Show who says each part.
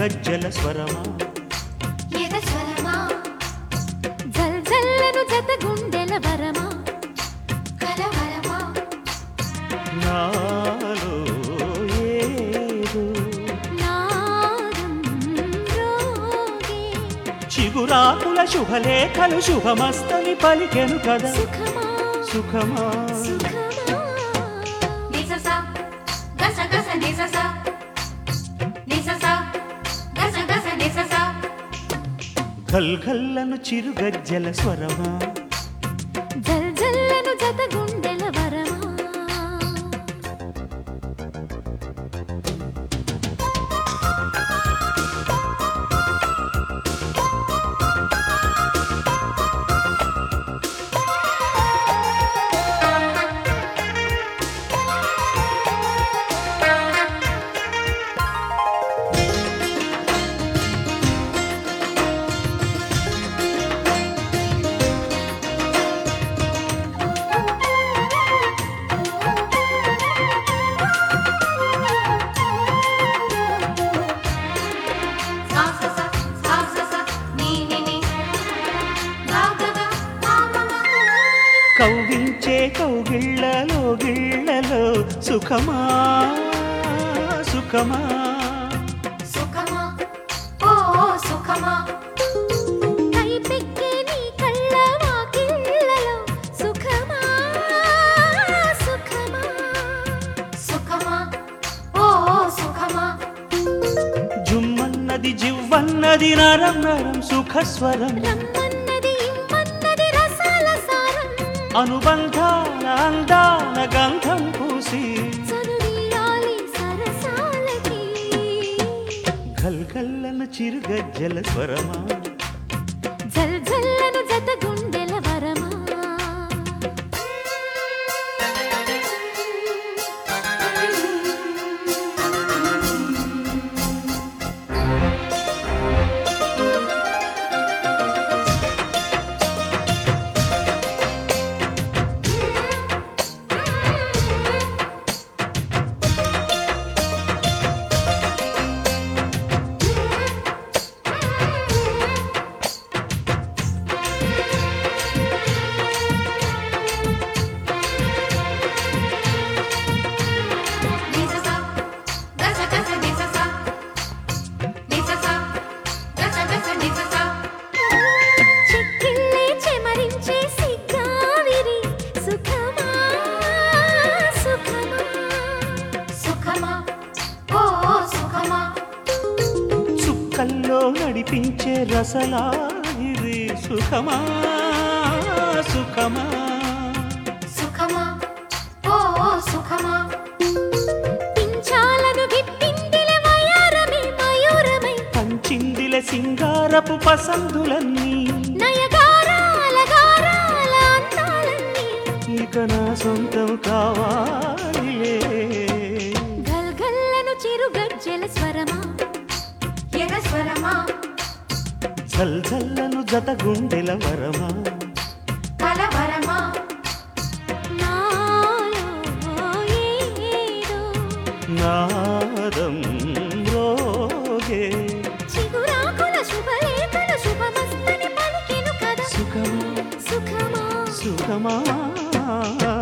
Speaker 1: చిరుగజ్జల స్వరమా
Speaker 2: ఎద స్వరమా
Speaker 3: జల్ జల్లను జత గుండెల వరమా
Speaker 2: కలవరమా
Speaker 1: నాలో ఏదో
Speaker 3: నాదం రోగే
Speaker 1: చిగురాకుల శుభలేఖలు శుభమస్తని పలికెను కదా
Speaker 3: సుఖమా
Speaker 1: సుఖమా
Speaker 3: సుఖమా
Speaker 2: నిసస గస గస నిసస నిసస గస గస నిసస
Speaker 1: గల్గల్లను చిరుగజ్జల స్వరమా
Speaker 3: జల్ జల్లను జత గుండెల వరమా
Speaker 2: సా స స సా స స నీ ని ని గా గ గ మా మ మ
Speaker 1: కౌగించే కౌగిళ్ళలో గిళ్ళలో సుఖమా సుఖమా
Speaker 2: సుఖమా ఓ సుఖమా
Speaker 3: కైపెక్కే నీ కళ్ళ వాకిళ్ళలో సుఖమా సుఖమా
Speaker 2: సుఖమా ఓ సుఖమా
Speaker 1: జుమ్మన్నది జివ్వన్నది నరం నరం సుఖస్వరం
Speaker 3: రమ్మన్నది ఇమ్మన్నది రసాల సారం
Speaker 1: అనుబంధాల అందాల గంధం పూసి
Speaker 3: చదువీయాలి సరసాలకి
Speaker 1: గల్గల్లను చిరుగజ్జల స్వరమా
Speaker 3: జల్ జల్లను జత గుండెల వరమా
Speaker 2: నిసస గస గస నిసస నిసస గస గస నిసస
Speaker 3: చెక్కిళ్ళే చెమరించే సిగ్గావిరి సుఖమా సుఖమా
Speaker 2: సుఖమా ఓ సుఖమా
Speaker 1: చుక్కల్లో నడిపించే రసలాహిరి సుఖమా సుఖమా
Speaker 2: సుఖమా ఓ సుఖమా
Speaker 3: పింఛాలను విప్పిందిల వయారమే మయూరమై
Speaker 1: పంచిందిల సింగారపు పసందులన్నీ
Speaker 3: నయగారాల గారాల అందాలన్నీ
Speaker 1: ఇక నా సొంతం కావాలిలే
Speaker 3: గల్గల్లను చిరుగజ్జల స్వరమా
Speaker 2: ఎద స్వరమా
Speaker 1: జల్ జల్లను జత గుండెల వరమా
Speaker 2: కలవరమా
Speaker 3: నాలో ఏదో
Speaker 1: నాదం రోగే
Speaker 3: చిగురాకుల శుభలేఖల శుభమస్తని పలికెను కదా
Speaker 1: సుఖమా
Speaker 3: సుఖమా
Speaker 1: సుఖమా